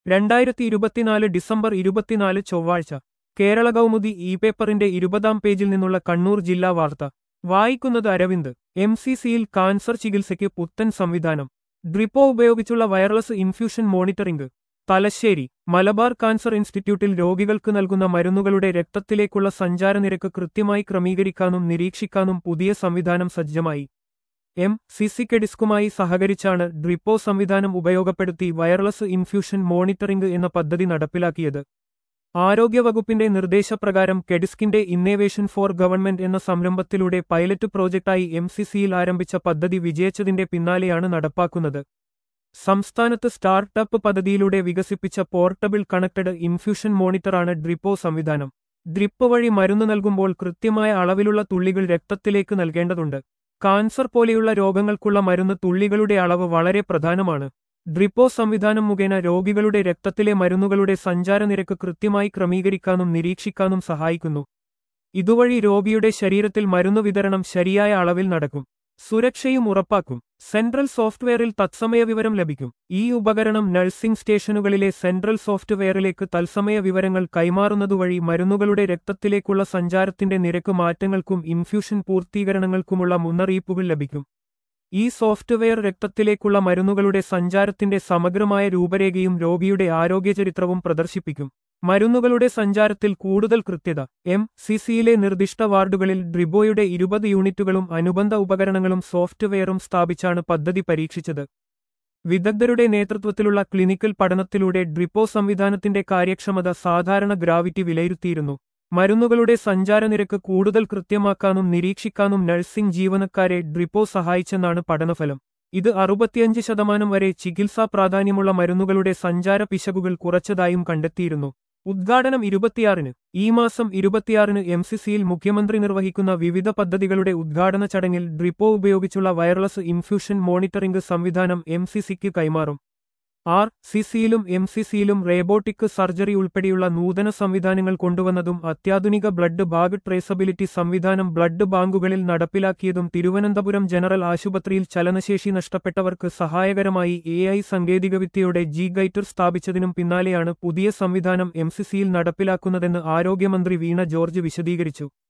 രണ്ടായിരത്തി ഇരുപത്തിനാല് ഡിസംബർ ഇരുപത്തിനാല് ചൊവ്വാഴ്ച കേരള കൗമുദി ഇ പേപ്പറിന്റെ ഇരുപതാം പേജിൽ നിന്നുള്ള കണ്ണൂർ ജില്ലാ വാർത്ത വായിക്കുന്നത് അരവിന്ദ് എം സി സിയിൽ കാൻസർ ചികിത്സയ്ക്ക് പുത്തൻ സംവിധാനം ഡ്രിപ്പോ ഉപയോഗിച്ചുള്ള wireless infusion monitoring Thalassery Malabar cancer ഇൻസ്റ്റിറ്റ്യൂട്ടിൽ രോഗികൾക്ക് നൽകുന്ന മരുന്നുകളുടെ രക്തത്തിലേക്കുള്ള സഞ്ചാരനിരക്ക് കൃത്യമായി ക്രമീകരിക്കാനും നിരീക്ഷിക്കാനും പുതിയ സംവിധാനം സജ്ജമായി എം സിസിക്കെഡിസ്കുമായി സഹകരിച്ചാണ് ഡ്രിപ്പോ സംവിധാനം ഉപയോഗപ്പെടുത്തി വയർലെസ് ഇൻഫ്യൂഷൻ മോണിറ്ററിംഗ് എന്ന പദ്ധതി നടപ്പിലാക്കിയത് ആരോഗ്യവകുപ്പിന്റെ നിർദ്ദേശപ്രകാരം കെഡിസ്കിന്റെ ഇന്നേവേഷൻ ഫോർ ഗവൺമെന്റ് എന്ന സംരംഭത്തിലൂടെ പൈലറ്റ് പ്രോജക്ടായി എം സിസിയിൽ ആരംഭിച്ച പദ്ധതി വിജയിച്ചതിന്റെ പിന്നാലെയാണ് നടപ്പാക്കുന്നത് സംസ്ഥാനത്ത് സ്റ്റാർട്ടപ്പ് പദ്ധതിയിലൂടെ വികസിപ്പിച്ച പോർട്ടബിൾ കണക്റ്റഡ് ഇൻഫ്യൂഷൻ മോണിറ്ററാണ് ഡ്രിപ്പോ സംവിധാനം ഡ്രിപ്പ് വഴി മരുന്ന് നൽകുമ്പോൾ കൃത്യമായ അളവിലുള്ള തുള്ളികൾ രക്തത്തിലേക്ക് നൽകേണ്ടതുണ്ട് കാൻസർ പോലെയുള്ള രോഗങ്ങൾക്കുള്ള മരുന്ന് തുള്ളികളുടെ അളവ് വളരെ പ്രധാനമാണ് ഡ്രിപ്പോ സംവിധാനം മുഖേന രോഗികളുടെ രക്തത്തിലെ മരുന്നുകളുടെ സഞ്ചാരനിരക്ക് കൃത്യമായി ക്രമീകരിക്കാനും നിരീക്ഷിക്കാനും സഹായിക്കുന്നു ഇതുവഴി രോഗിയുടെ ശരീരത്തിൽ മരുന്ന് വിതരണം ശരിയായ അളവിൽ നടക്കും സുരക്ഷയും ഉറപ്പാക്കും സെൻട്രൽ സോഫ്റ്റ്വെയറിൽ തത്സമയ വിവരം ലഭിക്കും ഈ ഉപകരണം നഴ്സിംഗ് സ്റ്റേഷനുകളിലെ സെൻട്രൽ സോഫ്റ്റ്വെയറിലേക്ക് തത്സമയ വിവരങ്ങൾ കൈമാറുന്നതുവഴി മരുന്നുകളുടെ രക്തത്തിലേക്കുള്ള സഞ്ചാരത്തിന്റെ നിരക്ക് മാറ്റങ്ങൾക്കും ഇൻഫ്യൂഷൻ പൂർത്തീകരണങ്ങൾക്കുമുള്ള മുന്നറിയിപ്പുകൾ ലഭിക്കും ഈ സോഫ്റ്റ്വെയർ രക്തത്തിലേക്കുള്ള മരുന്നുകളുടെ സഞ്ചാരത്തിന്റെ സമഗ്രമായ രൂപരേഖയും രോഗിയുടെ ആരോഗ്യചരിത്രവും പ്രദർശിപ്പിക്കും മരുന്നുകളുടെ സഞ്ചാരത്തിൽ കൂടുതൽ കൃത്യത എം സിസിയിലെ നിർദ്ദിഷ്ട വാർഡുകളിൽ ഡ്രിബോയുടെ ഇരുപത് യൂണിറ്റുകളും അനുബന്ധ ഉപകരണങ്ങളും സോഫ്റ്റ്വെയറും സ്ഥാപിച്ചാണ് പദ്ധതി പരീക്ഷിച്ചത് വിദഗ്ധരുടെ നേതൃത്വത്തിലുള്ള ക്ലിനിക്കൽ പഠനത്തിലൂടെ ഡ്രിപ്പോ സംവിധാനത്തിന്റെ കാര്യക്ഷമത സാധാരണ ഗ്രാവിറ്റി വിലയിരുത്തിയിരുന്നു മരുന്നുകളുടെ സഞ്ചാരനിരക്ക് കൂടുതൽ കൃത്യമാക്കാനും നിരീക്ഷിക്കാനും നഴ്സിംഗ് ജീവനക്കാരെ ഡ്രിപ്പോ സഹായിച്ചെന്നാണ് പഠനഫലം ഇത് അറുപത്തിയഞ്ച് ശതമാനം വരെ ചികിത്സാ പ്രാധാന്യമുള്ള മരുന്നുകളുടെ സഞ്ചാര പിശകുകൾ കുറച്ചതായും കണ്ടെത്തിയിരുന്നു ഉദ്ഘാടനം ഇരുപത്തിയാറിന് ഈ മാസം ഇരുപത്തിയാറിന് എം സി സിയിൽ മുഖ്യമന്ത്രി നിർവഹിക്കുന്ന വിവിധ പദ്ധതികളുടെ ഉദ്ഘാടന ചടങ്ങിൽ ഡ്രിപ്പോ ഉപയോഗിച്ചുള്ള വയർലെസ് ഇൻഫ്യൂഷൻ മോണിറ്ററിംഗ് സംവിധാനം എം സി സിക്ക് കൈമാറും ആർ സി സിയിലും എം സി സിയിലും റേബോട്ടിക് സർജറി ഉൾപ്പെടെയുള്ള നൂതന സംവിധാനങ്ങൾ കൊണ്ടുവന്നതും അത്യാധുനിക ബ്ലഡ് ബാഗ് ട്രേസബിലിറ്റി സംവിധാനം ബ്ലഡ് ബാങ്കുകളിൽ നടപ്പിലാക്കിയതും തിരുവനന്തപുരം ജനറൽ ആശുപത്രിയിൽ ചലനശേഷി നഷ്ടപ്പെട്ടവർക്ക് സഹായകരമായി എ ഐ സാങ്കേതികവിദ്യയുടെ ജി ഗൈറ്റർ സ്ഥാപിച്ചതിനും പിന്നാലെയാണ് പുതിയ സംവിധാനം എം സി സിയിൽ നടപ്പിലാക്കുന്നതെന്ന് ആരോഗ്യമന്ത്രി വീണ ജോർജ് വിശദീകരിച്ചു